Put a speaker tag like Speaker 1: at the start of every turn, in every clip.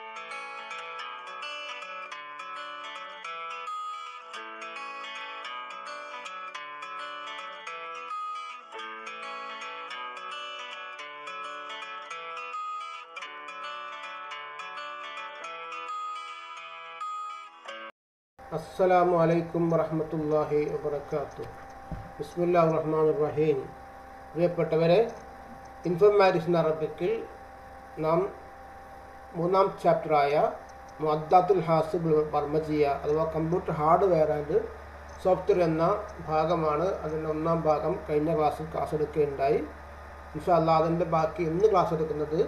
Speaker 1: അസ്സലാമു അലൈക്കും വറഹ്മത്തുള്ളാഹി വബറകാത്തു ബിസ്മില്ലാഹിർ റഹ്മാനിർ റഹീം പ്രിയപ്പെട്ടവരെ ഇൻഫർമാറ്റിക്സ് ഇൻ അറബിക്കിൽ നാം മൂന്നാം ചാപ്റ്ററായ മുഅദ്ദാത്തുൽ ഹാസിബ് ബർമജിയ അഥവാ കമ്പ്യൂട്ടർ ഹാർഡ്വെയർ ആൻഡ് സോഫ്റ്റ്വെയർ എന്ന ഭാഗമാണ് അതിൻ്റെ ഒന്നാം ഭാഗം കഴിഞ്ഞ ക്ലാസ്സിൽ ക്ലാസ് എടുക്കുകയുണ്ടായി ഇൻഷാ അല്ലാ അതിൻ്റെ ബാക്കി ഇന്ന് ക്ലാസ് എടുക്കുന്നത്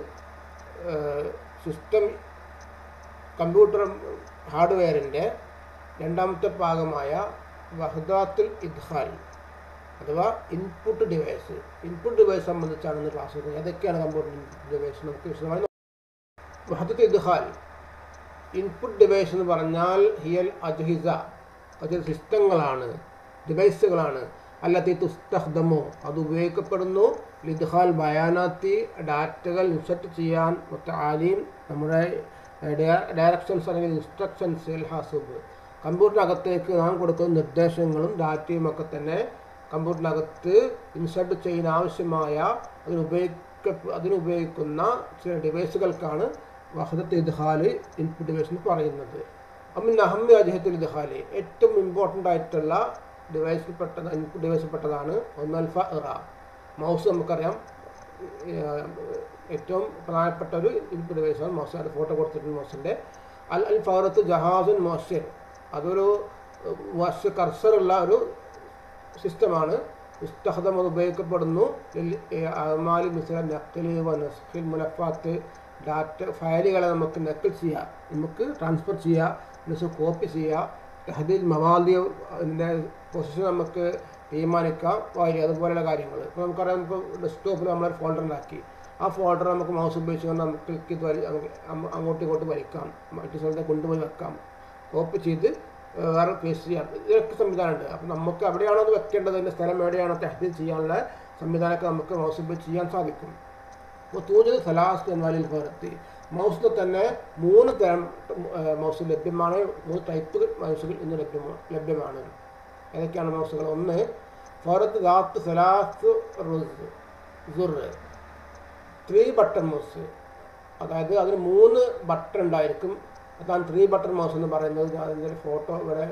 Speaker 1: സിസ്റ്റം കമ്പ്യൂട്ടർ ഹാർഡ്വെയറിൻ്റെ രണ്ടാമത്തെ ഭാഗമായ വഹദാത്തുൽ ഇദ്ഹാൽ അഥവാ ഇൻപുട്ട് ഡിവൈസ് ഇൻപുട്ട് ഡിവൈസ് സംബന്ധിച്ചാണ് ഇന്ന് ക്ലാസ് എടുക്കുന്നത് ഏതൊക്കെയാണ് കമ്പ്യൂട്ടർ ഡിവൈസ് നമുക്ക് വിശദമായി വഹദത്ത് ഇദ്ഹാൽ ഇൻപുട്ട് ഡിവൈസ് എന്ന് പറഞ്ഞാൽ ഹിയൽ അജ്ഹിസ അത് സിസ്റ്റങ്ങളാണ് ഡിവൈസുകളാണ് അല്ലാത്ത തുസ്തഹ്ദമോ അത് ഉപയോഗിക്കപ്പെടുന്നു ലിദ്ഹാൽ ബയാനാത്തി ഡാറ്റകൾ ഇൻസെർട്ട് ചെയ്യാൻ ആലീം നമ്മുടെ ഡയറക്ഷൻസ് അല്ലെങ്കിൽ ഇൻസ്ട്രക്ഷൻസ് ഹാസുബ് കമ്പ്യൂട്ടറിനകത്തേക്ക് നാം കൊടുക്കുന്ന നിർദ്ദേശങ്ങളും ഡാറ്റയും ഒക്കെ തന്നെ കമ്പ്യൂട്ടറിനകത്ത് ഇൻസർട്ട് ചെയ്യാൻ ആവശ്യമായ അതിനുപയോഗിക്ക അതിനുപയോഗിക്കുന്ന ചില ഡിവൈസുകൾക്കാണ് വഹദത്ത് ഇദ്ഹാല് ഇൻപുട്ട് ഡിവൈസ് എന്ന് പറയുന്നത് അമ്മിൻ അഹമ്മ അജഹത്തുൽ ഇദ്ഹാല് ഏറ്റവും ഇമ്പോർട്ടൻ്റ് ആയിട്ടുള്ള ഡിവൈസിൽ പെട്ടത് ഇൻപുട്ട് ഡിവൈസിൽ പെട്ടതാണ് ഒന്ന് അൽഫ ഇറ മൗസ് നമുക്കറിയാം ഏറ്റവും പ്രധാനപ്പെട്ട ഒരു ഇൻപുട്ട് ഡിവൈസാണ് മൗസ് അത് ഫോട്ടോ കൊടുത്തിട്ടുണ്ട് മൗസിൻ്റെ അൽ അൽ ഫഹറത്ത് ജഹാസുൻ മോഷൻ അതൊരു വർഷ കർസറുള്ള ഒരു സിസ്റ്റമാണ് ഇസ്തഹദം അത് ഉപയോഗിക്കപ്പെടുന്നു അമാലി മിസ്ല നക്കലി വനസ്ഖിൽ മുലഫാത്ത് ഡാറ്റ ഫയലുകളെ നമുക്ക് നക്കൽ ചെയ്യാം നമുക്ക് ട്രാൻസ്ഫർ ചെയ്യാം മിസ് കോപ്പി ചെയ്യാം തഹദീൽ മവാദി അതിൻ്റെ പൊസിഷൻ നമുക്ക് തീരുമാനിക്കാം വാരി അതുപോലെയുള്ള കാര്യങ്ങൾ ഇപ്പോൾ നമുക്കറിയാം നമുക്ക് ഡെസ്ക്ടോപ്പിൽ നമ്മളൊരു ഫോൾഡർ ഉണ്ടാക്കി ആ ഫോൾഡർ നമുക്ക് മൗസ് ഉപയോഗിച്ചുകൊണ്ട് നമുക്ക് ക്ലിക്ക് ചെയ്ത് വലി അങ്ങോട്ടും ഇങ്ങോട്ടും വലിക്കാം മറ്റു സ്ഥലത്തെ കൊണ്ടുപോയി വെക്കാം കോപ്പി ചെയ്ത് വേറെ പേസ്റ്റ് ചെയ്യാം ഇതൊക്കെ സംവിധാനമുണ്ട് അപ്പോൾ നമുക്ക് എവിടെയാണോ അത് വെക്കേണ്ടത് അതിൻ്റെ സ്ഥലം എവിടെയാണോ തെഹദീൽ ചെയ്യാനുള്ള സംവിധാനമൊക്കെ നമുക്ക് മൗസ് ഉപയോഗിച്ച് ചെയ്യാൻ സാധിക്കും അപ്പോൾ തൂജത് സലാസ് എന്നാലിൽ ഭരത്തി മൗസിൽ തന്നെ മൂന്ന് തരം മൗസ് ലഭ്യമാണ് മൂന്ന് ടൈപ്പ് മൗസുകൾ ഇന്ന് ലഭ്യമാണ് ലഭ്യമാണ് ഏതൊക്കെയാണ് മൗസുകൾ ഒന്ന് ഫറത്ത് ദാത്ത് സലാസ് റുസ് ത്രീ ബട്ടൺ മൗസ് അതായത് അതിന് മൂന്ന് ബട്ടൺ ഉണ്ടായിരിക്കും അതാണ് ത്രീ ബട്ടൺ മൗസ് എന്ന് പറയുന്നത് ഞാൻ അതിൻ്റെ ഒരു ഫോട്ടോ ഇവിടെ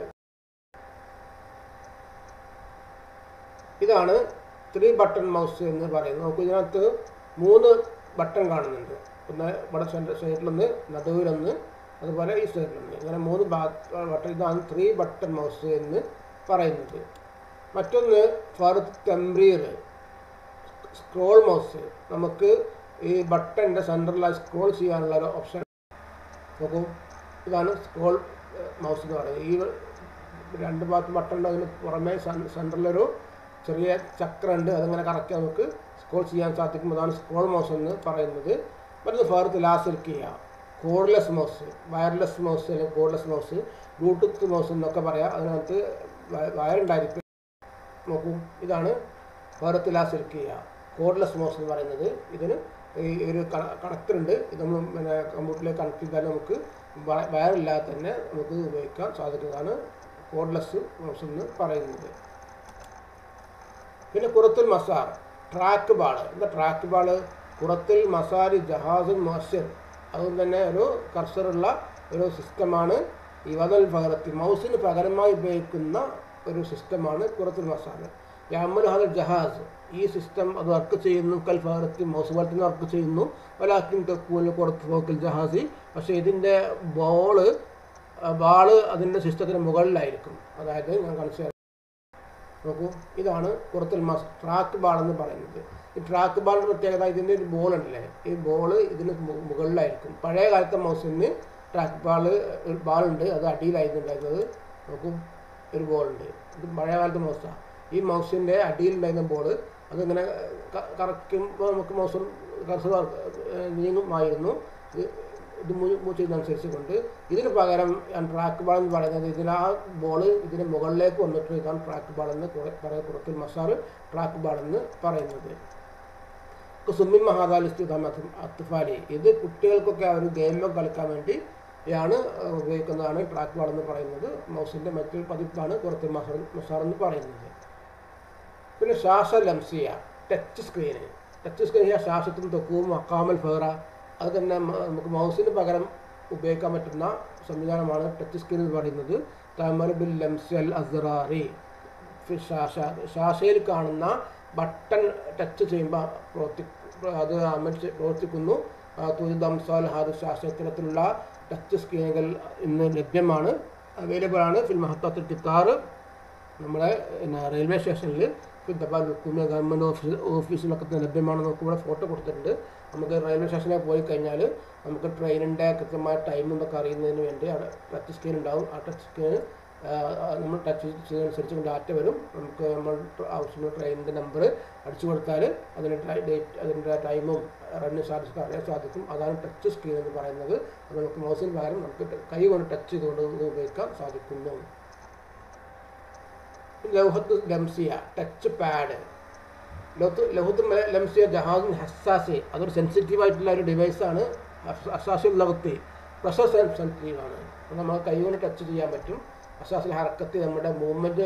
Speaker 1: ഇതാണ് ത്രീ ബട്ടൺ മൗസ് എന്ന് പറയുന്നത് നമുക്ക് ഇതിനകത്ത് മൂന്ന് ബട്ടൺ കാണുന്നുണ്ട് ഒന്ന് ഇവിടെ സെൻറ്റർ സൈഡിലൊന്ന് നടുവിലൊന്ന് അതുപോലെ ഈ സൈഡിലൊന്ന് ഇങ്ങനെ മൂന്ന് ബട്ടൺ ഇതാണ് ത്രീ ബട്ടൺ മൗസ് എന്ന് പറയുന്നത് മറ്റൊന്ന് ഫറുത്ത് തെംബ്രീർ സ്ക്രോൾ മൗസ് നമുക്ക് ഈ ബട്ടൻ്റെ സെൻറ്ററിലായി സ്ക്രോൾ ചെയ്യാനുള്ള ഒരു ഓപ്ഷൻ നോക്കൂ ഇതാണ് സ്ക്രോൾ മൗസ് എന്ന് പറയുന്നത് ഈ രണ്ട് ഭാഗത്ത് ബട്ടൺ അതിന് പുറമേ സെൻറ്ററിലൊരു ചെറിയ ചക്രമുണ്ട് അതങ്ങനെ കറക്റ്റ് നമുക്ക് സ്ക്രോൾ ചെയ്യാൻ സാധിക്കും അതാണ് സ്ക്രോൾ മൗസ് എന്ന് പറയുന്നത് മറ്റൊന്ന് ഫാർത്ത് ലാസിൽക്കിയ കോഡ്ലെസ് മൗസ് വയർലെസ് മൗസ് അല്ലെങ്കിൽ കോഡ്ലെസ് മൗസ് ബ്ലൂടൂത്ത് മൗസ് എന്നൊക്കെ പറയാം അതിനകത്ത് വയറുണ്ടായിരിക്കും നോക്കൂ ഇതാണ് ഫാറത്ത് ലാസിൽക്കിയ കോഡ്ലെസ് മൗസ് എന്ന് പറയുന്നത് ഇതിന് ഈ ഒരു കണക്ടർ ഉണ്ട് ഇത് നമ്മൾ പിന്നെ കമ്പ്യൂട്ടറിലേക്ക് കണക്ട് ചെയ്താൽ നമുക്ക് വയറില്ലാതെ തന്നെ നമുക്ക് ഉപയോഗിക്കാൻ സാധിക്കുന്നതാണ് കോഡ്ലെസ് മൗസ് എന്ന് പറയുന്നത് പിന്നെ കുറത്തുൽ മസാർ ട്രാക്ക് ബാള് എന്താ ട്രാക്ക് ബാള് കുറത്തിൽ മസാരി ജഹാസുൽ മോശർ അതുകൊണ്ട് തന്നെ ഒരു കർസറുള്ള ഒരു സിസ്റ്റമാണ് ഈ വതൽ പകരത്തി മൗസിന് പകരമായി ഉപയോഗിക്കുന്ന ഒരു സിസ്റ്റമാണ് കുറത്തുൽ മസാർ യാമൽ ഹദൽ ജഹാസ് ഈ സിസ്റ്റം അത് വർക്ക് ചെയ്യുന്നു കൽ പകരത്തി മൗസ് പോലെ തന്നെ വർക്ക് ചെയ്യുന്നു വലാക്കിൻ തെക്കൂല് പുറത്ത് ഫോക്കൽ ജഹാസി പക്ഷേ ഇതിൻ്റെ ബോള് ബാള് അതിൻ്റെ സിസ്റ്റത്തിന് മുകളിലായിരിക്കും അതായത് ഞാൻ കാണിച്ചു നോക്കൂ ഇതാണ് പുറത്തിൽ മസ് ട്രാക്ക് ബാൾ എന്ന് പറയുന്നത് ഈ ട്രാക്ക് ബാളിൻ്റെ പ്രത്യേകത ഇതിൻ്റെ ഒരു ബോൾ ഉണ്ടല്ലേ ഈ ബോൾ ഇതിന് മുകളിലായിരിക്കും പഴയ കാലത്തെ മൗസിന് ട്രാക്ക് ബാള് ഒരു ബാളുണ്ട് അത് അടിയിലായിരുന്നുണ്ടായിരുന്നത് നോക്കൂ ഒരു ബോളുണ്ട് ഇത് പഴയ കാലത്തെ മൗസാണ് ഈ മൗസിൻ്റെ അടിയിലുണ്ടായിരുന്ന ബോൾ അതിങ്ങനെ കറക്കുമ്പോൾ നമുക്ക് മൗസ് കർസർ നീങ്ങുമായിരുന്നു ഇത് ചെയ്യുന്നതനുസരിച്ച് കൊണ്ട് ഇതിന് പകരം ട്രാക്ക് ബാൾ എന്ന് പറയുന്നത് ഇതിൽ ആ ബോൾ ഇതിന് മുകളിലേക്ക് വന്നിട്ട് ഇതാണ് ട്രാക്ക് ബാൾ എന്ന് പറയാം പുറത്തിൽ മസാർ ട്രാക്ക് ബാൾ എന്ന് പറയുന്നത് സുമിൻ മഹാദാലിസ്തി അത്തുഫാലി ഇത് കുട്ടികൾക്കൊക്കെ ആ ഒരു ഗെയിമൊക്കെ കളിക്കാൻ വേണ്ടി യാണ് ഉപയോഗിക്കുന്നതാണ് ട്രാക്ക് പാഡ് എന്ന് പറയുന്നത് മൗസിൻ്റെ മറ്റൊരു പതിപ്പാണ് കുറച്ച് മസർ മസാർ എന്ന് പറയുന്നത് പിന്നെ ശ്വാസ ലംസിയ ടച്ച് സ്ക്രീന് ടച്ച് സ്ക്രീൻ ശ്വാസത്തും തൊക്കവും അക്കാമൽ ഫേറ അത് തന്നെ മ- നമുക്ക് മൗസിന് പകരം ഉപയോഗിക്കാൻ പറ്റുന്ന സംവിധാനമാണ് ടച്ച് സ്ക്രീൻ എന്ന് പറയുന്നത് തമൽ ബിൽ ലംസി അൽ അസ്റാറി ശ്വാസ ശ്വാസയിൽ കാണുന്ന ബട്ടൺ ടച്ച് ചെയ്യുമ്പോൾ പ്രവർത്തി അത് അമർച്ച് പ്രവർത്തിക്കുന്നു തുരിതംസാൽ ഹാദ് ശ്വാസ ഇത്തരത്തിലുള്ള ടച്ച് സ്ക്രീനുകൾ ഇന്ന് ലഭ്യമാണ് അവൈലബിൾ ആണ് ഫിൽ മഹത്തത്തിൽ കിത്താറ് നമ്മുടെ പിന്നെ റെയിൽവേ സ്റ്റേഷനിൽ തപാൽ ഹുക്കുമിയ ഗവൺമെൻറ് ഓഫീസ് ഓഫീസിലൊക്കെ തന്നെ ലഭ്യമാണ് നമുക്ക് ഇവിടെ ഫോട്ടോ കൊടുത്തിട്ടുണ്ട് നമുക്ക് റെയിൽവേ സ്റ്റേഷനിൽ പോയി കഴിഞ്ഞാൽ നമുക്ക് ട്രെയിനിൻ്റെ കൃത്യമായ ടൈം എന്നൊക്കെ അറിയുന്നതിന് വേണ്ടി അവിടെ ടച്ച് സ്ക്രീൻ ഉണ്ടാവും ആ ടച്ച് സ്ക്രീൻ നമ്മൾ ടച്ച് ചെയ്യുന്നതനുസരിച്ച് ഡാറ്റ വരും നമുക്ക് നമ്മൾ ആവശ്യമുള്ള ട്രെയിനിൻ്റെ നമ്പർ അടിച്ചു കൊടുത്താൽ അതിൻ്റെ ഡേറ്റ് അതിൻ്റെ ടൈമും റണ്ണിങ് ചാർജസ് അറിയാൻ സാധിക്കും അതാണ് ടച്ച് സ്ക്രീൻ എന്ന് പറയുന്നത് അത് നമുക്ക് മൗസിന് പകരം നമുക്ക് കൈ കൊണ്ട് ടച്ച് ചെയ്തുകൊണ്ട് ഇത് ഉപയോഗിക്കാൻ സാധിക്കുന്നു ലൗഹത്ത് ലംസിയ ടച്ച് പാഡ് ലൗഹത്ത് ലൗഹത്ത് മ- ലംസിയ ജഹാസുൻ ഹസാസി അതൊരു സെൻസിറ്റീവ് ആയിട്ടുള്ള ഒരു ഡിവൈസാണ് ഹസാസിൽ ലൗഹത്ത് പ്രഷർ സെൻസിറ്റീവ് ആണ് അപ്പോൾ നമ്മൾ കൈ കൊണ്ട് ടച്ച് ചെയ്യാൻ പറ്റും ഹസാസിൽ ഹറക്കത്ത് നമ്മുടെ മൂവ്മെൻറ്റ്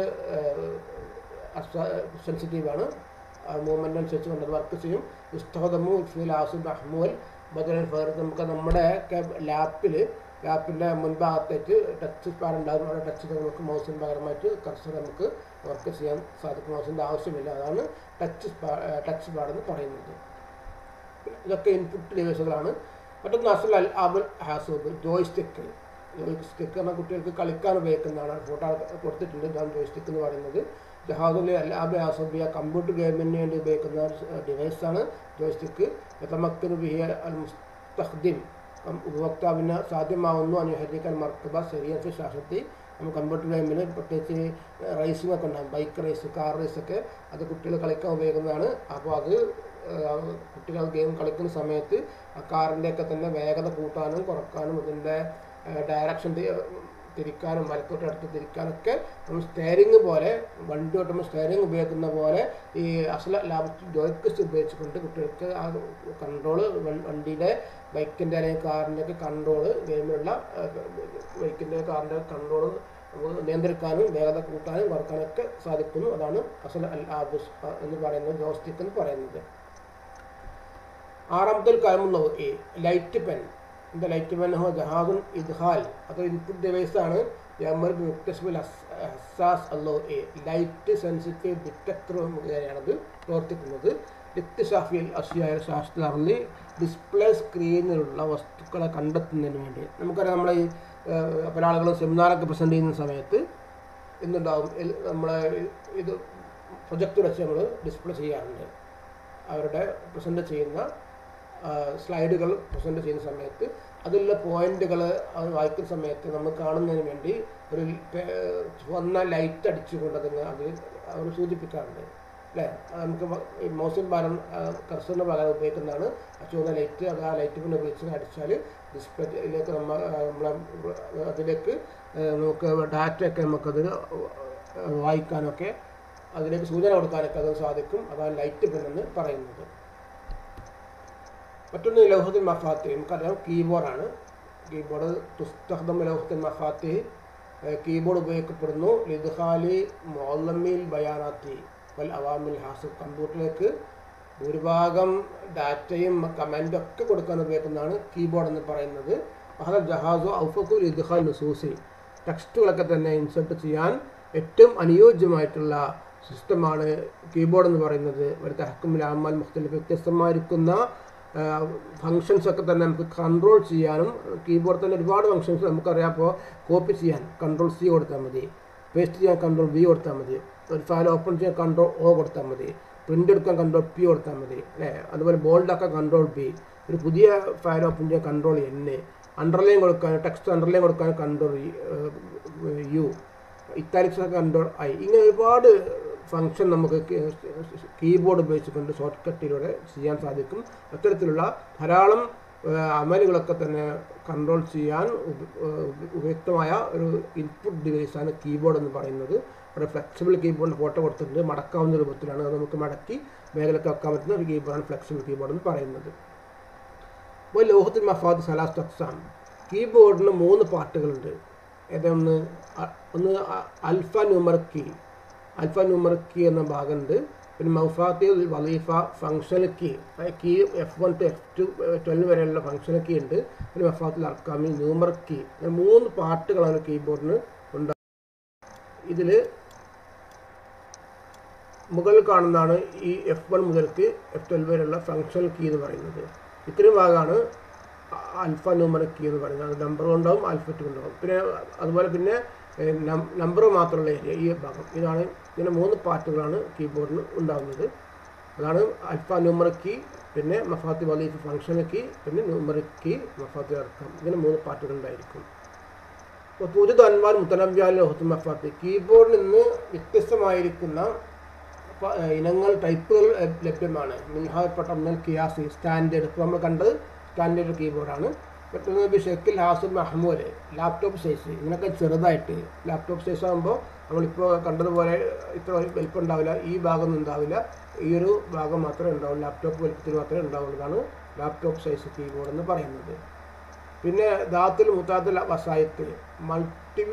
Speaker 1: സെൻസിറ്റീവ് ആണ് ആ മൂവ്മെൻ്റ് അനുസരിച്ച് കൊണ്ട് വർക്ക് ചെയ്യും ഇസ്തോദമു ഇസ്മിൽ ആസിബ് അഹ്മുൽ ബദൽ ഫേർ നമുക്ക് നമ്മുടെ ഒക്കെ ലാപ്പിൽ ലാപ്പിൻ്റെ മുൻഭാഗത്തേക്ക് ടച്ച് പാഡ് ഉണ്ടാകും അവിടെ ടച്ച് ചെയ്ത് നമുക്ക് മൗസിന് പകരമായിട്ട് കർസർ നമുക്ക് വർക്ക് ചെയ്യാൻ സാധിക്കും മൗസിൻ്റെ ആവശ്യമില്ല അതാണ് ടച്ച് ടച്ച് പാഡ് എന്ന് പറയുന്നത് ഇതൊക്കെ ഇൻപുട്ട് ഡിവൈസുകളാണ് മറ്റൊന്ന് അസൽ അൽ അബുൽ ഹാസൂബ് ജോയ് സ്റ്റിക്ക് ജോയ് സ്റ്റിക്ക് എന്ന കുട്ടികൾക്ക് കളിക്കാൻ ഉപയോഗിക്കുന്നതാണ് ഫോട്ടോ കൊടുത്തിട്ടുണ്ട് ഇതാണ് ജോയ് സ്റ്റിക്ക് എന്ന് പറയുന്നത് ജഹാദുൽ അൽ അബ് ഹാസൂബിയ കമ്പ്യൂട്ടർ ഗെയിമിന് വേണ്ടി ഉപയോഗിക്കുന്ന ഡിവൈസാണ് ജോയ് സ്റ്റിക്ക് തമക്കന് ബിഹിയ അൽ മുസ്തഖ്ദിം കം- ഉപഭോക്താവിന് സാധ്യമാവുന്നു അനുഹരിക്കാൻ മർക്കബ ശരിയത്ത് ശാസ്ത്രത്തിൽ നമുക്ക് കമ്പ്യൂട്ടർ ഗെയിമിൽ പ്രത്യേകിച്ച് റേസിംഗ് ഒക്കെ ഉണ്ടാകും ബൈക്ക് റേസ് കാർ റേസ് ഒക്കെ അത് കുട്ടികൾ കളിക്കാൻ ഉപയോഗിക്കുന്നതാണ് അപ്പോൾ അത് ആ, കുട്ടികൾ ഗെയിം കളിക്കുന്ന സമയത്ത് ആ കാറിൻ്റെയൊക്കെ തന്നെ വേഗത കൂട്ടാനും കുറക്കാനും ഇതിൻ്റെ ഡയറക്ഷൻ തിരിക്കാനും വലത്തോട്ട് അടുത്ത് തിരിക്കാനൊക്കെ നമ്മൾ സ്റ്റെയറിങ് പോലെ വണ്ടി ഓട്ടുമ്പോൾ സ്റ്റെയറിങ് ഉപയോഗിക്കുന്ന പോലെ ഈ അസല ലാഭത്തിൽ ജോയ്ക്കസ് ഉപയോഗിച്ചുകൊണ്ട് കുട്ടികൾക്ക് ആ കൺട്രോള് വണ്ടിയുടെ ബൈക്കിൻ്റെ അല്ലെങ്കിൽ കാറിൻ്റെ ഒക്കെ കൺട്രോള് ഗെയിമിലുള്ള ബൈക്കിൻ്റെ കാറിൻ്റെ കൺട്രോള് നമുക്ക് നിയന്ത്രിക്കാനും വേഗത കൂട്ടാനും കുറക്കാനൊക്കെ സാധിക്കുന്നു അതാണ് അസൽ അൽ ആബുസ് എന്ന് പറയുന്നത് ജോസ്റ്റിക് എന്ന് പറയുന്നത് ആറാമത്തെ കാലമുള്ള ഈ ലൈറ്റ് പെൻ എന്താ ലൈറ്റ് പെൻ ഹോ ജഹാദുൻ ഇദ്ഹാൽ അതൊരു ഇൻപുട്ട് ഡിവൈസാണ് യമർ മുക്തസ്ബുൽ ഹസാസ് അല്ലോ എ ലൈറ്റ് സെൻസിറ്റീവ് ഡിറ്റക്ടർ മുഖേനയാണത് പ്രവർത്തിക്കുന്നത് ലിക്തിഷാഫിയൽ അഷിയായ ശാസ്ത്രത്തിൽ ഡിസ്പ്ലേ സ്ക്രീനിലുള്ള വസ്തുക്കളെ കണ്ടെത്തുന്നതിന് വേണ്ടി നമുക്കറിയാം നമ്മളെ ഈ ഏഹ്, പല ആളുകളും സെമിനാറൊക്കെ പ്രസൻറ്റ് ചെയ്യുന്ന സമയത്ത് എന്തുണ്ടാവും എൽ- നമ്മളെ ഇത് പ്രൊജക്റ്റ് വെച്ച് നമ്മൾ ഡിസ്പ്ലേ ചെയ്യാറുണ്ട് അവരുടെ പ്രസൻറ്റ് ചെയ്യുന്ന ആ, സ്ലൈഡുകൾ പ്രസൻറ്റ് ചെയ്യുന്ന സമയത്ത് അതിലുള്ള പോയിന്റുകൾ അത് വായിക്കുന്ന സമയത്ത് നമ്മൾ കാണുന്നതിന് വേണ്ടി ഒരു പേ- ചുവന്ന ലൈറ്റ് അടിച്ചുകൊണ്ട് അതിന് അത് അവർ സൂചിപ്പിക്കാറുണ്ട് അല്ലേ അത് നമുക്ക് മൗസിൻ പാലം കർസറിന് പകരം ഉപയോഗിക്കുന്നതാണ് ആ ചുവന്ന ലൈറ്റ് അത് ആ ലൈറ്റ് പിന്നെ ഉപയോഗിച്ച് അടിച്ചാൽ ഡിസ്പ്ലേയിലേക്ക് നമ്മൾ നമ്മളെ അതിലേക്ക് ആ, നമുക്ക് ഡാറ്റയൊക്കെ നമുക്കതിന് വായിക്കാനൊക്കെ അതിലേക്ക് സൂചന കൊടുക്കാനൊക്കെ അത് സാധിക്കും അതാണ് ലൈറ്റ് പെൻ എന്ന് പറയുന്നത് മറ്റൊന്ന് ലൗഹത്തിൽ മഫാത്തി നമുക്കറിയാം കീബോർഡാണ് കീബോർഡ് തുസ്തഹദം ലൗഹത്തിൽ മഫാത്തി കീബോർഡ് ഉപയോഗിക്കപ്പെടുന്നു ലിദ്ഹാലി മോലമിൽ ബയാനാത്തി വൽ അവാമിൽ ഹാസിബ് കമ്പ്യൂട്ടറിലേക്ക് ഭൂരിഭാഗം ഡാറ്റയും കമൻറ്റും ഒക്കെ കൊടുക്കാൻ ഉപയോഗിക്കുന്നതാണ് കീബോർഡ് എന്ന് പറയുന്നത് അഹദ ജഹാസു ഔഫഖു ലിദ്ഹാൽ നുസൂസി ടെക്സ്റ്റുകളൊക്കെ തന്നെ ഇൻസർട്ട് ചെയ്യാൻ ഏറ്റവും അനുയോജ്യമായിട്ടുള്ള സിസ്റ്റമാണ് കീബോർഡ് എന്ന് പറയുന്നത് ഒരു തഹക്കുമിൽ അമാൽ മുഖ്തലിഫ് വ്യത്യസ്തമായിരിക്കുന്ന ഫങ്ഷൻസ് ഒക്കെ തന്നെ നമുക്ക് കൺട്രോൾ ചെയ്യാനും കീബോർഡ് തന്നെ ഒരുപാട് ഫങ്ഷൻസ് നമുക്കറിയാം അപ്പോൾ കോപ്പി ചെയ്യാൻ കൺട്രോൾ സി കൊടുത്താൽ മതി പേസ്റ്റ് ചെയ്യാൻ കൺട്രോൾ വി കൊടുത്താൽ മതി ഒരു ഫയൽ ഓപ്പൺ ചെയ്യാൻ കൺട്രോൾ ഒ കൊടുത്താൽ മതി പ്രിൻ്റ് എടുക്കാൻ കൺട്രോൾ പി കൊടുത്താൽ മതി അല്ലേ അതുപോലെ ബോൾഡാക്കാൻ കൺട്രോൾ ബി ഒരു പുതിയ ഫയൽ ഓപ്പൺ ചെയ്യാൻ കൺട്രോൾ എൻ അണ്ടർലൈൻ കൊടുക്കാൻ ടെക്സ്റ്റ് അണ്ടർലൈൻ കൊടുക്കാൻ control U italics control I ഇങ്ങനെ ഒരുപാട് ഫങ്ഷൻ നമുക്ക് കീബോർഡ് ഉപയോഗിച്ചുകൊണ്ട് ഷോർട്ട് കട്ടിലൂടെ ചെയ്യാൻ സാധിക്കും അത്തരത്തിലുള്ള ധാരാളം ഏഹ്, അമലുകളൊക്കെ തന്നെ കൺട്രോൾ ചെയ്യാൻ ഉപ- ഏഹ്, ഉപയുക്തമായ ഒരു ഇൻപുട്ട് ഡിവൈസാണ് കീബോർഡ് എന്ന് പറയുന്നത് ഇവിടെ ഫ്ലെക്സിബിൾ കീബോർഡിൻ്റെ ഫോട്ടോ കൊടുത്തിട്ടുണ്ട് മടക്കാവുന്ന രൂപത്തിലാണ് അത് നമുക്ക് മടക്കി മേഖലൊക്കെ വെക്കാൻ പറ്റുന്ന ഒരു കീബോർഡാണ് ഫ്ലെക്സിബിൾ കീബോർഡ് എന്ന് പറയുന്നത് അപ്പോൾ ലോഹത്തിൽ മഫാദ് സലാസ് തക്സാം കീബോർഡിന് മൂന്ന് പാർട്ടുകളുണ്ട് ഏതൊന്ന് അ- ഒന്ന് അ- അൽഫ ന്യൂമർ കീ അൽഫ ന്യൂമർ കീ എന്ന ഭാഗമുണ്ട് പിന്നെ മൗഫാത്തി വലീഫ functional key key F one to F two twelve വരെയുള്ള ഫങ്ഷണൽ കീ ഉണ്ട് പിന്നെ മഫാത്തിൽ അർക്കാമി ന്യൂമർ കീ അങ്ങനെ മൂന്ന് പാർട്ടുകളാണ് കീബോർഡിന് ഉണ്ടാകുന്നത് ഇതിൽ മുകളിൽ കാണുന്നതാണ് ഈ എഫ് വൺ മുതൽക്ക് എഫ് ട്വൽവ് വരെയുള്ള ഫങ്ഷണൽ കീ എന്ന് പറയുന്നത് ഇത്രയും ഭാഗമാണ് ആൽഫ ന്യൂമറിക് കീ എന്ന് പറയുന്നത് അത് നമ്പർ ഉണ്ടാവും ആൽഫറ്റ് ഉണ്ടാവും പിന്നെ അതുപോലെ പിന്നെ നമ്പർ മാത്രമുള്ള ഏരിയ ഈ ഭാഗം ഇതാണ് ഇങ്ങനെ മൂന്ന് പാർട്ടുകളാണ് കീബോർഡിന് ഉണ്ടാകുന്നത് അതാണ് അൽഫ ന്യൂമറിക് കീ പിന്നെ മഫാത്തി വലീഫ് ഫങ്ഷണൽ കീ പിന്നെ ന്യൂമറിക് കീ മഫാത്തി അർക്കം ഇങ്ങനെ മൂന്ന് പാർട്ടുകൾ ഉണ്ടായിരിക്കും അപ്പോൾ പൂജിത അൻവാൻ മുത്തനബ്യാൽ ഹുത്തും മഫാത്തി കീബോർഡിൽ നിന്ന് വ്യത്യസ്തമായിരിക്കുന്ന പ- ഇനങ്ങൾ ടൈപ്പുകൾ ലഭ്യ- ലഭ്യമാണ് മിൻഹാപ്പെട്ട ഒന്നൽ കിയാസി സ്റ്റാൻഡേർഡ് ഇപ്പോൾ നമ്മൾ കണ്ടത് സ്റ്റാൻഡേർഡ് കീബോർഡാണ് മറ്റൊന്ന് ബി ഷെക്കിൽ ഹാസുൽ മഹ്മൂല് ലാപ്ടോപ്പ് സൈസ് ഇതിനൊക്കെ ചെറുതായിട്ട് ലാപ്ടോപ്പ് സൈസ് ആകുമ്പോൾ നമ്മളിപ്പോൾ കണ്ടതുപോലെ ഇത്ര വലിപ്പം ഉണ്ടാവില്ല ഈ ഭാഗമൊന്നും ഉണ്ടാവില്ല ഈ ഒരു ഭാഗം മാത്രമേ ഉണ്ടാവൂ ലാപ്ടോപ്പ് വലിപ്പത്തിൽ മാത്രമേ ഉണ്ടാവുള്ളതാണ് ലാപ്ടോപ്പ് സൈസ് കീബോർഡ് എന്ന് പറയുന്നത് പിന്നെ ദാത്തുൽ മുത്താത്തുൽ വസായത്ത് മൾട്ടി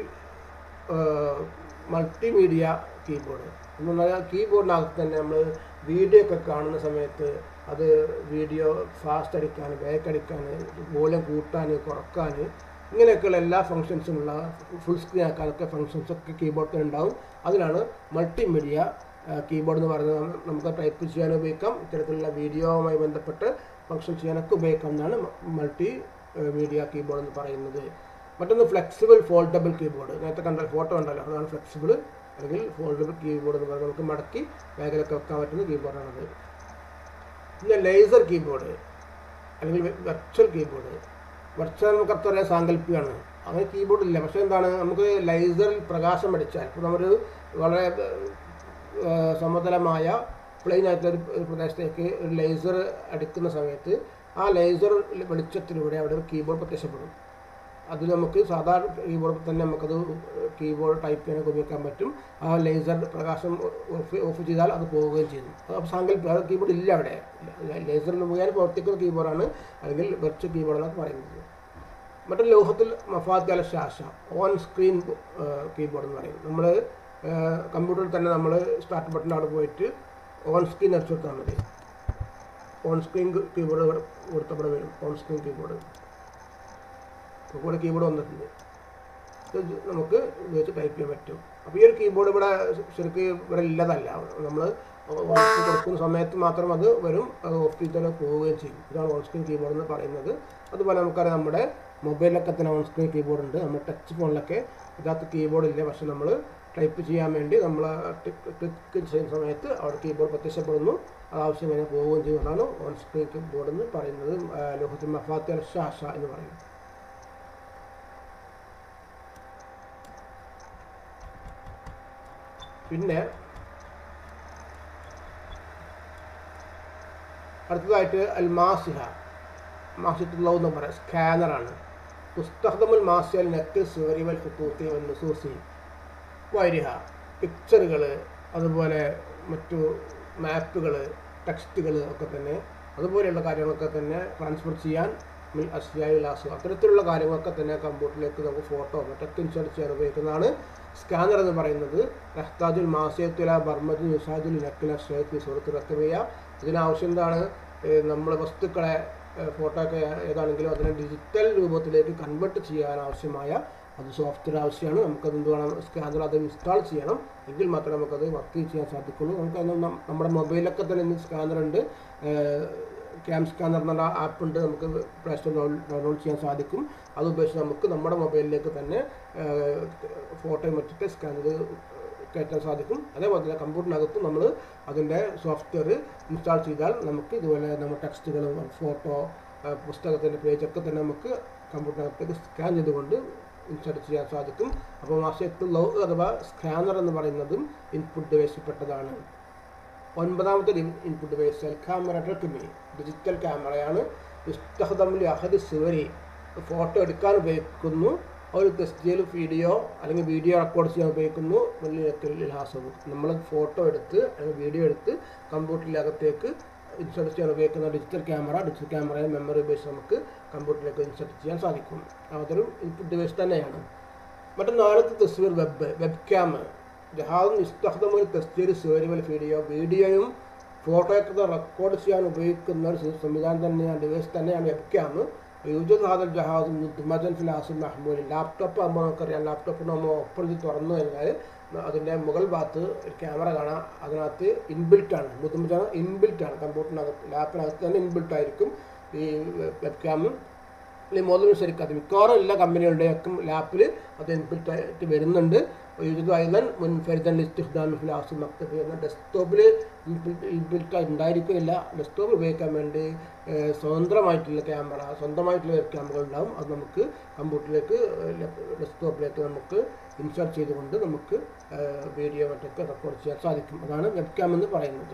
Speaker 1: മൾട്ടിമീഡിയ കീബോർഡ് എന്ന് പറഞ്ഞാൽ കീബോർഡിനകത്ത് തന്നെ നമ്മൾ വീഡിയോ ഒക്കെ കാണുന്ന സമയത്ത് അത് വീഡിയോ ഫാസ്റ്റ് അടിക്കാൻ ബാക്ക് അടിക്കാൻ വോളിയം കൂട്ടാൻ കുറക്കാൻ ഇങ്ങനെയൊക്കെയുള്ള എല്ലാ ഫങ്ഷൻസുമുള്ള ഫുൾ സ്ക്രീൻ ആക്കാനൊക്കെ ഫങ്ഷൻസ് ഒക്കെ കീബോർഡിൽ ഉണ്ടാവും അതിലാണ് മൾട്ടിമീഡിയ കീബോർഡ് എന്ന് പറയുന്നത് നമ്മ- നമുക്ക് ടൈപ്പ് ചെയ്യാൻ ഉപയോഗിക്കാം ഇത്തരത്തിലുള്ള വീഡിയോവുമായി ബന്ധപ്പെട്ട് ഫങ്ഷൻ ചെയ്യാനൊക്കെ ഉപയോഗിക്കാം എന്നാണ് മൾട്ടി മീഡിയ കീബോർഡ് എന്ന് പറയുന്നത് മറ്റൊന്ന് ഫ്ലെക്സിബിൾ ഫോൾഡബിൾ കീബോർഡ് നേരത്തെ കണ്ട ഫോട്ടോ ഉണ്ടല്ലോ അതാണ് ഫ്ലെക്സിബിൾ അല്ലെങ്കിൽ ഫോൾഡബിൾ കീബോർഡ് എന്ന് പറയുന്നത് നമുക്ക് മടക്കി ബാഗിലൊക്കെ വെക്കാൻ പറ്റുന്ന കീബോർഡാണത് പിന്നെ ലേസർ കീബോർഡ് അല്ലെങ്കിൽ വെർച്വൽ കീബോർഡ് വെർച്വൽ നമുക്ക് അത്ര പറയാൻ സാങ്കല്പികമാണ് അങ്ങനെ കീബോർഡ് ഇല്ല പക്ഷേ എന്താണ് നമുക്ക് ലേസറിൽ പ്രകാശം അടിച്ചാൽ ഇപ്പോൾ നമ്മൾ വളരെ ഏഹ്, സമതലമായ പ്ലെയിൻ ആയിട്ടുള്ള ഒരു ഒരു പ്രദേശത്തേക്ക് ഒരു ലേസർ അടിക്കുന്ന സമയത്ത് ആ ലേസർ വെളിച്ചത്തിലൂടെ അവിടെ ഒരു കീബോർഡ് പ്രത്യക്ഷപ്പെടും അതിൽ നമുക്ക് സാധാരണ കീബോർഡിൽ തന്നെ നമുക്കത് കീബോർഡ് ടൈപ്പ് ചെയ്യാനൊക്കെ ഉപയോഗിക്കാൻ പറ്റും ആ ലേസർ പ്രകാശം ഓഫ് ഓഫ് ചെയ്താൽ അത് പോവുകയും ചെയ്യും അപ്പോൾ സാങ്കല്പിക അത് കീബോർഡ് ഇല്ല അവിടെ ലേസറിൽ മുഖേന പ്രവർത്തിക്കുന്ന കീബോർഡാണ് അല്ലെങ്കിൽ വെർച്വൽ കീബോർഡ് എന്നൊക്കെ പറയുന്നത് മറ്റൊരു ലോഹത്തിൽ മഫാത്ത് അല ശാശ ഓൺ സ്ക്രീൻ കീബോർഡ് എന്ന് പറയും നമ്മൾ കമ്പ്യൂട്ടറിൽ തന്നെ നമ്മൾ സ്റ്റാർട്ട് ബട്ടൺ അവിടെ പോയിട്ട് ഓൺ സ്ക്രീൻ അടിച്ചു കൊടുത്താൽ മതി ഓൺ സ്ക്രീൻ കീബോർഡ് കൊടുത്തവിടെ വരും ഓൺ സ്ക്രീൻ കീബോർഡ് ഇവിടെ കീബോർഡ് വന്നിട്ടുണ്ട് ഇത് നമുക്ക് ഉപയോഗിച്ച് ടൈപ്പ് ചെയ്യാൻ പറ്റും അപ്പോൾ ഈ ഒരു കീബോർഡ് ഇവിടെ ശരിക്കും ഇവിടെ ഇല്ലതല്ല നമ്മൾ കൊടുക്കുന്ന സമയത്ത് മാത്രം അത് വരും അത് ഓഫ് ചെയ്താൽ പോവുകയും ചെയ്യും ഇതാണ് ഓൺ സ്ക്രീൻ കീബോർഡ് എന്ന് പറയുന്നത് അതുപോലെ നമുക്കറിയാം നമ്മുടെ മൊബൈലിലൊക്കെ തന്നെ ഓൺ സ്ക്രീൻ കീബോർഡ് ഉണ്ട് നമ്മുടെ ടച്ച് ഫോണിലൊക്കെ ഇതിനകത്ത് കീബോർഡ് ഇല്ല പക്ഷെ നമ്മൾ ടൈപ്പ് ചെയ്യാൻ വേണ്ടി നമ്മൾ ക്ലിക്ക് ചെയ്യുന്ന സമയത്ത് അവിടെ കീബോർഡ് പ്രത്യക്ഷപ്പെടുന്നു അത് ആവശ്യം കഴിഞ്ഞാൽ പോവുകയും ചെയ്യും അതാണ് ഓൺ സ്ക്രീൻ കീബോർഡ് എന്ന് പറയുന്നത് ലോഹത്തിൽ മഫാത്തി അൽ ഷാഷ എന്ന് പറയുന്നത് പിന്നെ അടുത്തതായിട്ട് അൽ മാസിഹ മാസിത്തുള്ള എന്ന് പറയാം സ്കാനറാണ് പുസ്തകമുൽ മാസിയൽ നെറ്റ് സുവരി വൽ ഫുത്തൂത്തി വൽ നുസൂസി വൈരിഹ പിക്ചറുകൾ അതുപോലെ മറ്റു മാപ്പുകൾ ടെക്സ്റ്റുകൾ ഒക്കെ തന്നെ അതുപോലെയുള്ള കാര്യങ്ങളൊക്കെ തന്നെ ട്രാൻസ്ഫർ ചെയ്യാൻ മിൽ അസ്യായി ലാസ് അത്തരത്തിലുള്ള കാര്യങ്ങളൊക്കെ തന്നെ കമ്പ്യൂട്ടറിലേക്ക് നമുക്ക് ഫോട്ടോ മറ്റൊക്കെ ഇൻസേർട്ട് ചെയ്യാൻ ഉപയോഗിക്കുന്നതാണ് സ്കാനർ എന്ന് പറയുന്നത് റഹ്താജുൽ മാസിയത്തുല ബർമജുൽ നിസാജുൽ നക്കില ഷേഖ് സുഹൃത്ത് റക്കമിയ ഇതിനാവശ്യം എന്താണ് നമ്മൾ വസ്തുക്കളെ ഫോട്ടോ ഒക്കെ ഏതാണെങ്കിലും അതിനെ ഡിജിറ്റൽ രൂപത്തിലേക്ക് കൺവേർട്ട് ചെയ്യാൻ ആവശ്യമായ അത് സോഫ്റ്റ്വെയർ ആവശ്യമാണ് നമുക്കത് എന്ത് വേണം സ്കാനർ അത് ഇൻസ്റ്റാൾ ചെയ്യണം എങ്കിൽ മാത്രമേ നമുക്കത് വർക്ക് ചെയ്യാൻ സാധിക്കുള്ളൂ നമുക്ക് അത് നം- നമ്മുടെ മൊബൈലൊക്കെ തന്നെ ഇന്ന് സ്കാനർ ഉണ്ട് ക്യാം സ്കാനർ എന്നുള്ള ആപ്പ് ഉണ്ട് നമുക്ക് പ്ലേ സ്റ്റോർ ഡൗൺലോഡ് ചെയ്യാൻ സാധിക്കും അത് ഉപയോഗിച്ച് നമുക്ക് നമ്മുടെ മൊബൈലിലേക്ക് തന്നെ ഫോട്ടോയും മറ്റൊക്കെ സ്കാൻ ചെയ്ത് കയറ്റാൻ സാധിക്കും അതേപോലെ തന്നെ കമ്പ്യൂട്ടറിനകത്തും നമ്മൾ അതിൻ്റെ സോഫ്റ്റ്വെയർ ഇൻസ്റ്റാൾ ചെയ്താൽ നമുക്ക് ഇതുപോലെ നമ്മുടെ ടെക്സ്റ്റുകളും ഫോട്ടോ പുസ്തകത്തിൻ്റെ പേജൊക്കെ തന്നെ നമുക്ക് കമ്പ്യൂട്ടറിനകത്തേക്ക് സ്കാൻ ചെയ്തുകൊണ്ട് ഇൻസ്റ്റാർട്ട് ചെയ്യാൻ സാധിക്കും അപ്പോൾ മാസത്തിൽ ലോ അഥവാ സ്കാനർ എന്ന് പറയുന്നതും ഇൻപുട്ട് ഡിവൈസിൽപ്പെട്ടതാണ് ഒൻപതാമത്തെ ഇൻപുട്ട് ഡിവൈസ് ക്യാമറ ട്രക്കിമി ഡിജിറ്റൽ ക്യാമറയാണ് ഇസ്തഹദമിൽ അഹദ് സുവരി ഫോട്ടോ എടുക്കാൻ ഉപയോഗിക്കുന്നു ഒരു തെസ്റ്റിയിൽ വീഡിയോ അല്ലെങ്കിൽ വീഡിയോ റെക്കോർഡ് ചെയ്യാൻ ഉപയോഗിക്കുന്നു വലിയ ഹാസവും നമ്മൾ ഫോട്ടോ എടുത്ത് അല്ലെങ്കിൽ വീഡിയോ എടുത്ത് കമ്പ്യൂട്ടറിനകത്തേക്ക് ഇൻസർട്ട് ചെയ്യാൻ ഉപയോഗിക്കുന്ന ഡിജിറ്റൽ ക്യാമറ ഡിജിറ്റൽ ക്യാമറയെ മെമ്മറി ഉപയോഗിച്ച് നമുക്ക് കമ്പ്യൂട്ടറിലേക്ക് ഇൻസർട്ട് ചെയ്യാൻ സാധിക്കും അതൊരു ഇൻപുട്ട് ഡിവൈസ് തന്നെയാണ് മറ്റൊന്നാലത്തെ തസ്വീർ വെബ് വെബ് ക്യാം ജഹാദും ഇസ്തഹദമുൽ തസ്വീർ സുവരിവൽ വീഡിയോ വീഡിയോയും ഫോട്ടോയൊക്കെ റെക്കോർഡ് ചെയ്യാൻ ഉപയോഗിക്കുന്ന ഒരു സംവിധാനം തന്നെയാണ് ഡിവൈസ് തന്നെയാണ് വെബ് ക്യാം യൂജദ് ഹാദൽ ജഹാസ് മുദ്മജൻ ഫിലാസുൽ മഹ്മൂൽ ലാപ്ടോപ്പ് ആകുമ്പോൾ നമുക്കറിയാം ലാപ്ടോപ്പ് നമ്മൾ ഓപ്പൺ ചെയ്ത് തുറന്നു കഴിഞ്ഞാൽ അതിൻ്റെ മുകൾ ഭാഗത്ത് ഒരു ക്യാമറ കാണാം അതിനകത്ത് ഇൻബിൽറ്റ് ആണ് മുദ്മജൻ ഇൻബിൽറ്റ് ആണ് കമ്പ്യൂട്ടറിനകത്ത് ലാപ്പിനകത്ത് തന്നെ ഇൻബിൽറ്റ് ആയിരിക്കും ഈ വെബ് ക്യാമും അല്ലെങ്കിൽ മോദലും ശരിക്കും അത് മിക്കവാറും എല്ലാ കമ്പനികളുടെയൊക്കെ ലാപ്പിൽ അത് ഇൻബിൽറ്റ് ആയിട്ട് വരുന്നുണ്ട് യൂജദ് ഐലൻ മുൻഫരിദൻ ഇസ്തിഖ്ദാമി ഫിലാസുൽ മക്തബ് എന്ന ഡെസ്ക്ടോപ്പിൽ ഇൻബിൽറ്റ് ആയി ഉണ്ടായിരിക്കില്ല ഡെസ്ക്ടോപ്പ് ഉപയോഗിക്കാൻ വേണ്ടി ഏഹ്, സ്വതന്ത്രമായിട്ടുള്ള ക്യാമറ സ്വന്തമായിട്ടുള്ള വെബ് ക്യാമറകൾ ഉണ്ടാവും അത് നമുക്ക് കമ്പ്യൂട്ടറിലേക്ക് ഡെസ്ക്ടോപ്പിലേക്ക് നമുക്ക് ഇൻസർട്ട് ചെയ്തുകൊണ്ട് നമുക്ക് ഏഹ്, വീഡിയോ മറ്റൊക്കെ റെക്കോർഡ് ചെയ്യാൻ സാധിക്കും അതാണ് വെബ് ക്യാം എന്ന് പറയുന്നത്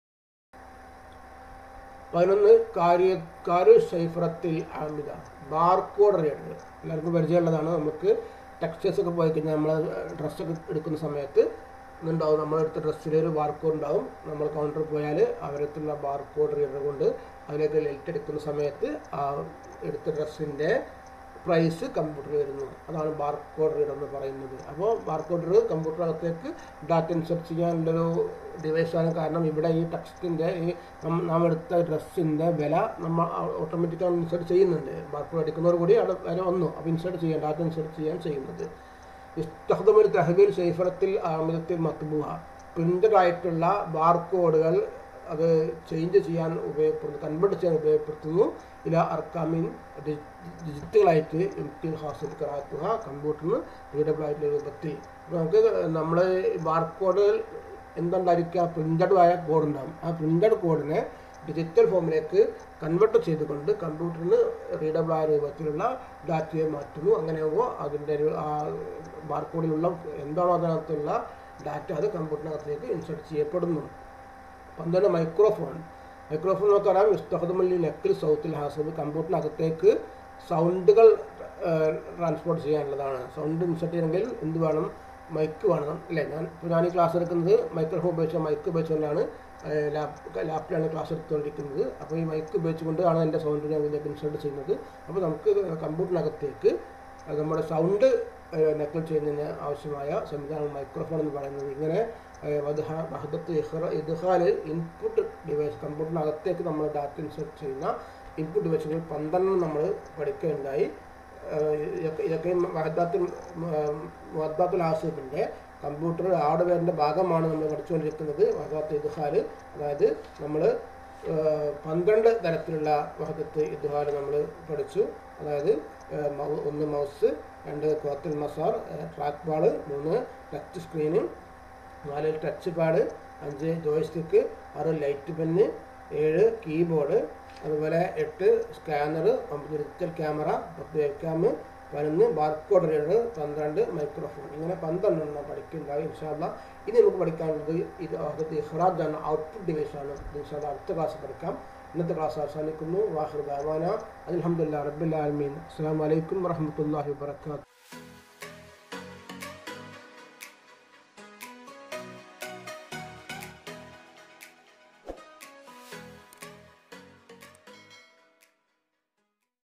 Speaker 1: പതിനൊന്ന് കാര്യ കാര്യ ശൈഫറത്തിൽ ആമിത ബാർകോഡ് റീഡർ എല്ലാവർക്കും പരിചയമുള്ളതാണ് നമുക്ക് ടെക്സ്റ്റൈൽസ് ഒക്കെ പോയി കഴിഞ്ഞാൽ നമ്മൾ ഡ്രസ്സൊക്കെ എടുക്കുന്ന സമയത്ത് ഇതുണ്ടാവും നമ്മളെടുത്ത ഡ്രസ്സിൽ ഒരു ബാർകോഡ് ഉണ്ടാവും നമ്മൾ കൗണ്ടറിൽ പോയാൽ അവരടുത്തുള്ള ബാർകോഡ് റീഡർ കൊണ്ട് അതിലേക്ക് ലൈറ്റ് എടുക്കുന്ന സമയത്ത് ആ എടുത്ത ഡ്രസ്സിൻ്റെ പ്രൈസ് കമ്പ്യൂട്ടറിൽ വരുന്നു അതാണ് ബാർകോഡ് റീഡർ എന്ന് പറയുന്നത് അപ്പോൾ ബാർകോഡ് റീഡർ കമ്പ്യൂട്ടറിനകത്തേക്ക് ഡാറ്റ ഇൻസർട്ട് ചെയ്യാനുള്ളൊരു ഡിവൈസാണ് കാരണം ഇവിടെ ഈ ടെക്സ്റ്റിൻ്റെ ഈ നം- നാം എടുത്ത ഡ്രസ്സിൻ്റെ വില നമ്മൾ ഓട്ടോമാറ്റിക്കായി ഇൻസർട്ട് ചെയ്യുന്നുണ്ട് ബാർകോഡ് അടിക്കുന്നതോട് കൂടി അവിടെ വില വന്നു അപ്പോൾ ഇൻസർട്ട് ചെയ്യാൻ ഡാറ്റ ഇൻസർട്ട് ചെയ്യാൻ ചെയ്യുന്നത് ഇസ്തഹദമൊരു തഹബീൽ ശൈഫറത്തിൽ ആമിതത്തിൽ മത്തുബുഹ പ്രിൻ്റഡ് ആയിട്ടുള്ള ബാർകോഡുകൾ അത് ചേഞ്ച് ചെയ്യാൻ ഉപയോഗപ്പെടുന്നു കൺവേർട്ട് ചെയ്യാൻ ഉപയോഗപ്പെടുത്തുന്നു ഇല അർക്കാമിൻ ഡി- ഡിജിറ്റലായിട്ട് എംറ്റിൻ ഹാസിൽ കറാത്തുക കമ്പ്യൂട്ടറിന് റീഡബിൾ ആയിട്ടുള്ള രൂപത്തിൽ അപ്പോൾ നമുക്ക് നമ്മൾ ബാർകോഡുകൾ എന്തുണ്ടായിരിക്കുക പ്രിൻ്റഡ് ആയ കോഡ് ഉണ്ടാകും ആ പ്രിൻ്റഡ് കോഡിനെ ഡിജിറ്റൽ ഫോമിലേക്ക് കൺവേർട്ട് ചെയ്തുകൊണ്ട് കമ്പ്യൂട്ടറിന് റീഡബിൾ ആയ രൂപത്തിലുള്ള ഡാറ്റയെ മാറ്റുന്നു അങ്ങനെയാകുമ്പോൾ അതിൻ്റെ ഒരു ആ ബാർകോഡിലുള്ള എന്താണോ അതിനകത്തുള്ള ഡാറ്റ അത് കമ്പ്യൂട്ടറിനകത്തേക്ക് ഇൻസർട്ട് ചെയ്യപ്പെടുന്നു പന്ത്രണ്ട് മൈക്രോഫോൺ മൈക്രോഫോൺ നമുക്കറിയാം ഇസ്തഹദമല്ലി നെക്കിൽ സൗത്തിൽ ഹാസബ് കമ്പ്യൂട്ടറിനകത്തേക്ക് സൗണ്ടുകൾ ട്രാൻസ്പോർട്ട് ചെയ്യാനുള്ളതാണ് സൗണ്ട് ഇൻസർട്ട് ചെയ്യണമെങ്കിൽ എന്ത് വേണം മൈക്ക് വേണം അല്ലേ ഞാൻ ഇപ്പോൾ ഞാൻ ഈ ക്ലാസ് എടുക്കുന്നത് മൈക്രോഫോൺ ഉപയോഗിച്ച മൈക്ക് ഉപയോഗിച്ചുകൊണ്ടാണ് ലാപ്പ് ലാപ്പിലാണ് ക്ലാസ് എടുത്തുകൊണ്ടിരിക്കുന്നത് അപ്പോൾ ഈ മൈക്ക് ഉപയോഗിച്ചുകൊണ്ടാണ് എൻ്റെ സൗണ്ട് ഞാൻ ഇതിലേക്ക് ഇൻസർട്ട് ചെയ്യുന്നത് അപ്പോൾ നമുക്ക് കമ്പ്യൂട്ടറിനകത്തേക്ക് അത് നമ്മുടെ സൗണ്ട് നക്കൽ ചെയ്യുന്നതിന് ആവശ്യമായ സംവിധാനം മൈക്രോഫോൺ എന്ന് പറയുന്നത് ഇങ്ങനെ വഹദത്ത് ഇദ്ഹാല് ഇൻപുട്ട് ഡിവൈസ് കമ്പ്യൂട്ടറിനകത്തേക്ക് നമ്മൾ ഡാറ്റ ഇൻസർട്ട് ചെയ്യുന്ന ഇൻപുട്ട് ഡിവൈസുകൾ പന്ത്രണ്ടെണ്ണം നമ്മൾ പഠിക്കുകയുണ്ടായി ഏഹ് ഇതൊക്കെ ഇതൊക്കെ വഹദാത്തുൽ വഹദാത്തുൽ ആസിഫിൻ്റെ കമ്പ്യൂട്ടർ ഹാർഡ്വെയറിൻ്റെ ഭാഗമാണ് നമ്മൾ പഠിച്ചുകൊണ്ടിരിക്കുന്നത് വഹദാത്ത് ഇദ്ഹാല് അതായത് നമ്മൾ പന്ത്രണ്ട് തരത്തിലുള്ള വഹദത്ത് ഇദ്ഹാല് നമ്മൾ പഠിച്ചു അതായത് ഏഹ് മൗ- ഒന്ന് മൗസ് രണ്ട് കോത്തൽ മസാർ ട്രാക്ക് ബാള് മൂന്ന് ടച്ച് സ്ക്രീന് നാല് ടച്ച് പാഡ് അഞ്ച് ജോയ്സ്റ്റിക്ക് ആറ് ലൈറ്റ് പെന്ന് ഏഴ് കീബോർഡ് അതുപോലെ എട്ട് സ്കാനർ ഒമ്പത് ഡിജിറ്റൽ ക്യാമറ പത്ത് വെബ്കാം പതിനൊന്ന് ബാർകോഡ് റീഡർ പന്ത്രണ്ട് മൈക്രോഫോൺ ഇങ്ങനെ പന്ത്രണ്ടെണ്ണം പഠിക്കുന്നുണ്ടാവും ഇൻഷാല്ല ഇനി നമുക്ക് പഠിക്കാനുള്ളത് ഇത് അകത്ത് ഇഹ്റാജ് ആണ് ഔട്ട്പുട്ട് ഡിവൈസ് ആണ് ഇൻഷാല്ല അടുത്ത ക്ലാസ് പഠിക്കാം ഇന്നത്തെ ക്ലാസ് അവസാനിക്കുന്നു വാഹിർ ദാവാന അലഹമുല്ലാ റബ്ബുൽ ആലമീൻ അസ്സാം വലൈക്കും വറഹമത്തല്ലാഹി വാബർക്കാത്തു